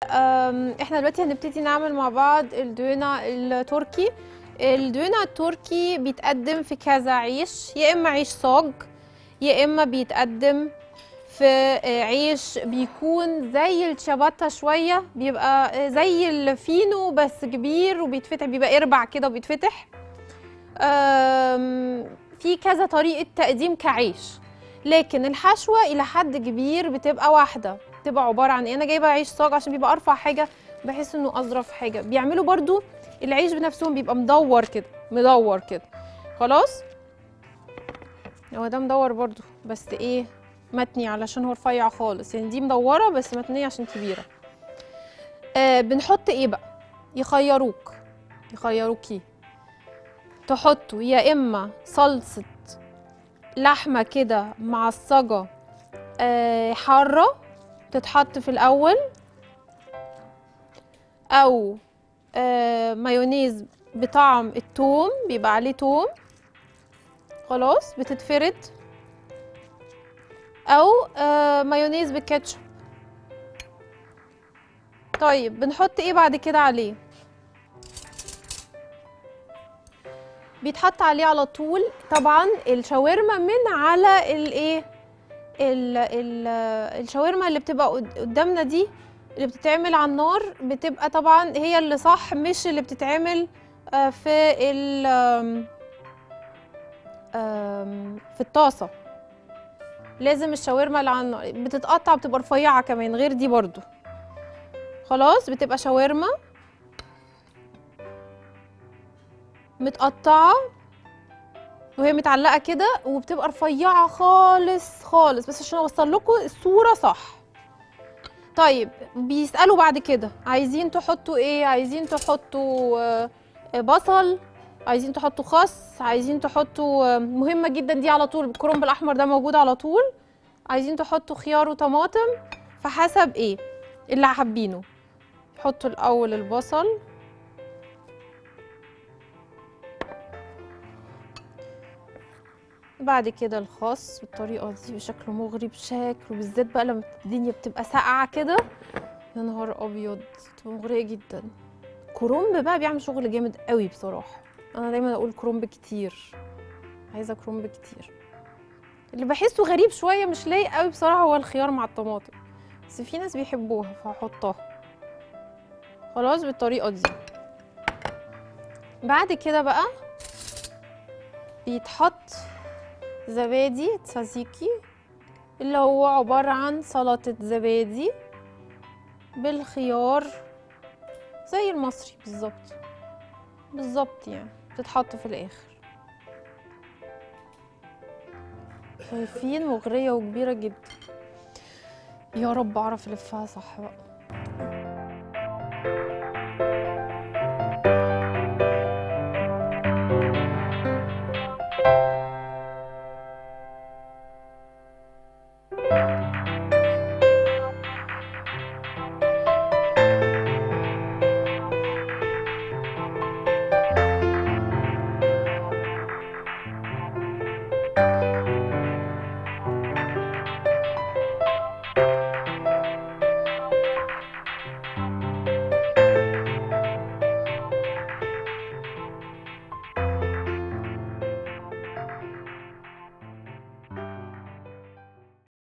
أم، احنا دلوقتي هنبتدي نعمل مع بعض الدونا التركي الدونا التركي بيتقدم في كذا عيش يا اما عيش صاج يا اما بيتقدم في آه، عيش بيكون زي الشباتة شوية بيبقى آه، زي الفينو بس كبير وبيتفتح بيبقى اربع كده وبيتفتح أم، في كذا طريقة تقديم كعيش لكن الحشوة إلى حد كبير بتبقى واحدة بتبقى عبارة عن إيه أنا جايبة عيش صاج عشان بيبقى أرفع حاجة بحس إنه أظرف حاجة بيعملوا برضو العيش بنفسهم بيبقى مدور كده مدور كده خلاص هو ده مدور برضو بس إيه متني علشان هو رفيع خالص يعني دي مدورة بس متنية عشان كبيرة آه بنحط إيه بقى يخيروك يخيروكي تحطوا يا إما صلصة لحمة كده معصجة آه، حارة تتحط في الأول أو آه، مايونيز بطعم التوم بيبقى عليه توم خلاص بتتفرد أو آه، مايونيز بالكاتشب طيب بنحط ايه بعد كده عليه بيتحط عليه على طول طبعا الشاورما من على الايه ال ال الشاورما اللي بتبقى قد- قدامنا دي اللي بتتعمل على النار بتبقى طبعا هي اللي صح مش اللي بتتعمل آه، في ال آم، آم، في الطاسه لازم الشاورما اللي على النار بتتقطع بتبقى رفيعه كمان غير دي برضو خلاص بتبقى شاورما متقطعه وهي متعلقه كده وبتبقى رفيعه خالص خالص بس عشان اوصل لكم الصوره صح طيب بيسالوا بعد كده عايزين تحطوا ايه عايزين تحطوا آه، آه، بصل عايزين تحطوا خس عايزين تحطوا آه، مهمه جدا دي على طول الكرنب الاحمر ده موجود على طول عايزين تحطوا خيار وطماطم فحسب ايه اللي حابينه حطوا الاول البصل بعد كده الخاص بالطريقه دي بشكل مغري بشكل وبالذات بقى لما الدنيا بتبقى ساقعه كده يا نهار ابيض بتبقى مغريه جدا كرومب بقى بيعمل شغل جامد قوي بصراحه انا دايما اقول كرومب كتير عايزه كرومب كتير اللي بحسه غريب شويه مش لايق قوي بصراحه هو الخيار مع الطماطم بس في ناس بيحبوها فهحطها خلاص بالطريقه دي بعد كده بقى بيتحط زبادي تسازيكي اللي هو عبارة عن سلطة زبادي بالخيار زي المصري بالظبط بالظبط يعني بتتحط في الآخر شايفين مغرية وكبيرة جدا يا رب أعرف ألفها صح بقى